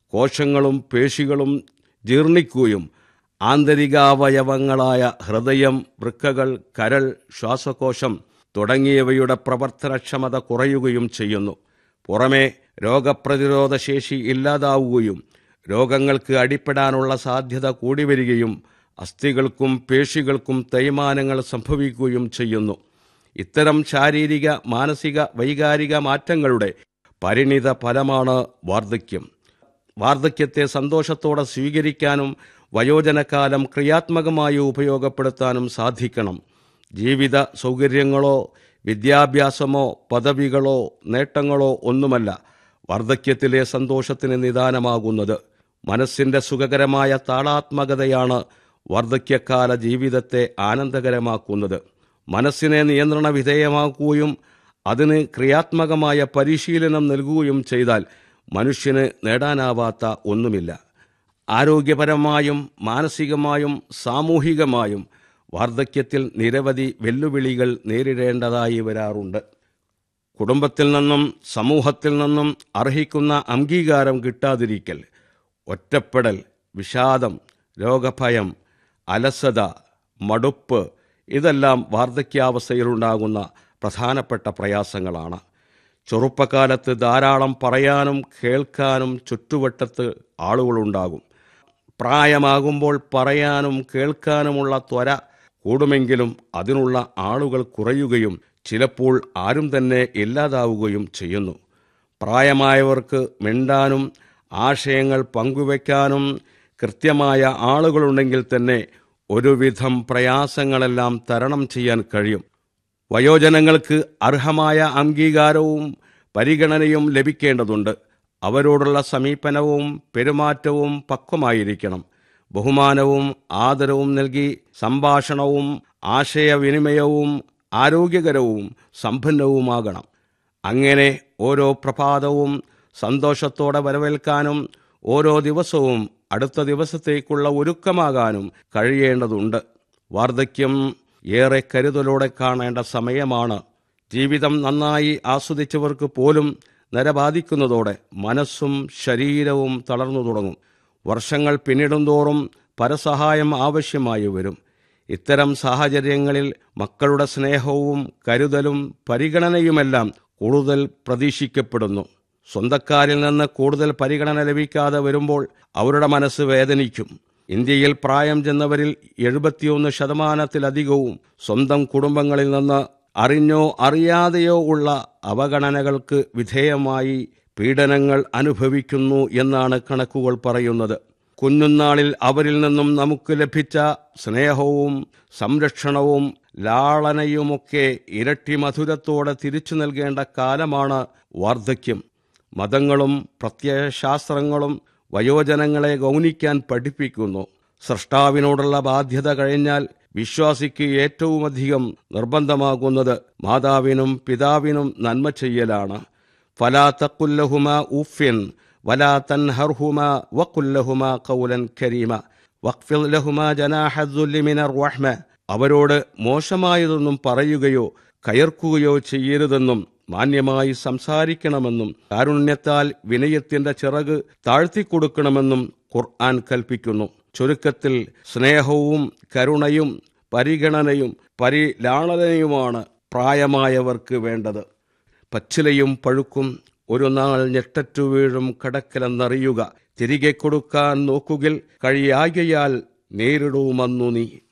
കോശങ്ങളും പേശികളും ജീർണിക്കുകയും ആന്തരികാവയവങ്ങളായ ഹൃദയം വൃക്കകൾ കരൾ ശ്വാസകോശം തുടങ്ങിയവയുടെ പ്രവർത്തനക്ഷമത കുറയുകയും ചെയ്യുന്നു പുറമെ രോഗപ്രതിരോധ ശേഷി ഇല്ലാതാവുകയും രോഗങ്ങൾക്ക് അടിപ്പെടാനുള്ള സാധ്യത കൂടി വരികയും അസ്ഥികൾക്കും പേശികൾക്കും തേയ്മാനങ്ങൾ സംഭവിക്കുകയും ചെയ്യുന്നു ഇത്തരം ശാരീരിക മാനസിക വൈകാരിക മാറ്റങ്ങളുടെ പരിണിത ഫലമാണ് വാർദ്ധക്യം വാർദ്ധക്യത്തെ സന്തോഷത്തോടെ സ്വീകരിക്കാനും വയോജനകാലം ക്രിയാത്മകമായി ഉപയോഗപ്പെടുത്താനും സാധിക്കണം ജീവിത സൗകര്യങ്ങളോ വിദ്യാഭ്യാസമോ പദവികളോ നേട്ടങ്ങളോ ഒന്നുമല്ല വാർദ്ധക്യത്തിലെ സന്തോഷത്തിന് നിദാനമാകുന്നത് മനസ്സിന്റെ സുഖകരമായ താളാത്മകതയാണ് വാർദ്ധക്യകാല ജീവിതത്തെ ആനന്ദകരമാക്കുന്നത് മനസ്സിനെ നിയന്ത്രണ വിധേയമാക്കുകയും അതിന് ക്രിയാത്മകമായ പരിശീലനം നൽകുകയും ചെയ്താൽ മനുഷ്യന് നേടാനാവാത്ത ഒന്നുമില്ല ആരോഗ്യപരമായും മാനസികമായും സാമൂഹികമായും വാർദ്ധക്യത്തിൽ നിരവധി വെല്ലുവിളികൾ നേരിടേണ്ടതായി വരാറുണ്ട് കുടുംബത്തിൽ നിന്നും സമൂഹത്തിൽ നിന്നും അർഹിക്കുന്ന അംഗീകാരം കിട്ടാതിരിക്കൽ ഒറ്റപ്പെടൽ വിഷാദം രോഗഭയം അലസത മടുപ്പ് ഇതെല്ലാം വാർദ്ധക്യാവസ്ഥയിലുണ്ടാകുന്ന പ്രധാനപ്പെട്ട പ്രയാസങ്ങളാണ് ചെറുപ്പകാലത്ത് ധാരാളം പറയാനും കേൾക്കാനും ചുറ്റുവട്ടത്ത് ആളുകളുണ്ടാകും പ്രായമാകുമ്പോൾ പറയാനും കേൾക്കാനുമുള്ള ത്വര കൂടുമെങ്കിലും അതിനുള്ള ആളുകൾ കുറയുകയും ചിലപ്പോൾ ആരും തന്നെ ഇല്ലാതാവുകയും ചെയ്യുന്നു പ്രായമായവർക്ക് മിണ്ടാനും ആശയങ്ങൾ പങ്കുവയ്ക്കാനും കൃത്യമായ ആളുകളുണ്ടെങ്കിൽ തന്നെ ഒരുവിധം പ്രയാസങ്ങളെല്ലാം തരണം ചെയ്യാൻ കഴിയും വയോജനങ്ങൾക്ക് അർഹമായ അംഗീകാരവും പരിഗണനയും ലഭിക്കേണ്ടതുണ്ട് അവരോടുള്ള സമീപനവും പെരുമാറ്റവും പക്വമായിരിക്കണം ബഹുമാനവും ആദരവും നൽകി സംഭാഷണവും ആശയവിനിമയവും ആരോഗ്യകരവും സമ്പന്നവുമാകണം അങ്ങനെ ഓരോ പ്രഭാതവും സന്തോഷത്തോടെ വരവേൽക്കാനും ഓരോ ദിവസവും അടുത്ത ദിവസത്തേക്കുള്ള ഒരുക്കമാകാനും കഴിയേണ്ടതുണ്ട് വാർദ്ധക്യം ഏറെ കരുതലോടെ കാണേണ്ട സമയമാണ് ജീവിതം നന്നായി ആസ്വദിച്ചവർക്ക് പോലും നരബാധിക്കുന്നതോടെ മനസ്സും ശരീരവും തളർന്നു തുടങ്ങും വർഷങ്ങൾ പിന്നിടുന്തോറും പരസഹായം ആവശ്യമായി വരും ഇത്തരം സാഹചര്യങ്ങളിൽ മക്കളുടെ സ്നേഹവും കരുതലും പരിഗണനയുമെല്ലാം കൂടുതൽ പ്രതീക്ഷിക്കപ്പെടുന്നു സ്വന്തക്കാരിൽ നിന്ന് കൂടുതൽ പരിഗണന ലഭിക്കാതെ വരുമ്പോൾ അവരുടെ മനസ്സ് വേദനിക്കും ഇന്ത്യയിൽ പ്രായം ചെന്നവരിൽ എഴുപത്തിയൊന്ന് ശതമാനത്തിലധികവും സ്വന്തം കുടുംബങ്ങളിൽ നിന്ന് അറിഞ്ഞോ അറിയാതെയോ ഉള്ള അവഗണനകൾക്ക് വിധേയമായി പീഡനങ്ങൾ അനുഭവിക്കുന്നു എന്നാണ് കണക്കുകൾ പറയുന്നത് കുഞ്ഞുനാളിൽ അവരിൽ നിന്നും നമുക്ക് ലഭിച്ച സ്നേഹവും സംരക്ഷണവും ലാളനയുമൊക്കെ ഇരട്ടി മധുരത്തോടെ തിരിച്ചു നൽകേണ്ട കാലമാണ് വാർദ്ധക്യം മതങ്ങളും പ്രത്യയശാസ്ത്രങ്ങളും വയോജനങ്ങളെ ഗൗനിക്കാൻ പഠിപ്പിക്കുന്നു സൃഷ്ടാവിനോടുള്ള ബാധ്യത കഴിഞ്ഞാൽ വിശ്വാസിക്ക് ഏറ്റവുമധികം നിർബന്ധമാകുന്നത് മാതാവിനും പിതാവിനും നന്മ ചെയ്യലാണ് ഫലാ തക്കുല്ലഹുമ ഉഫ്യൻ വലാ തൻഹർഹുമ വക്കുല്ലഹുമ കൗലൻ കരീമ വഖ്ഫിൽ ലഹുമ ജനാഹദ്ദുല്ലി മിനർ റഹ്മ അവരോട് മോശമായതൊന്നും പറയുകയോ കയർക്കുകയോ ചെയ്യരുതെന്നും മാന്യമായി സംസാരിക്കണമെന്നും കാരുണ്യത്താൽ വിനയത്തിന്റെ ചിറക് താഴ്ത്തിക്കൊടുക്കണമെന്നും ഖുർആൻ കൽപ്പിക്കുന്നു ചുരുക്കത്തിൽ സ്നേഹവും കരുണയും പരിഗണനയും പരിലാളനയുമാണ് പ്രായമായവർക്ക് വേണ്ടത് പച്ചിലയും പഴുക്കും ഒരു നാൾ ഞെട്ടറ്റു വീഴും കടക്കലെന്നറിയുക തിരികെ കൊടുക്കാൻ നോക്കുകിൽ കഴിയാകയാൽ നേരിടുമെന്നു നീ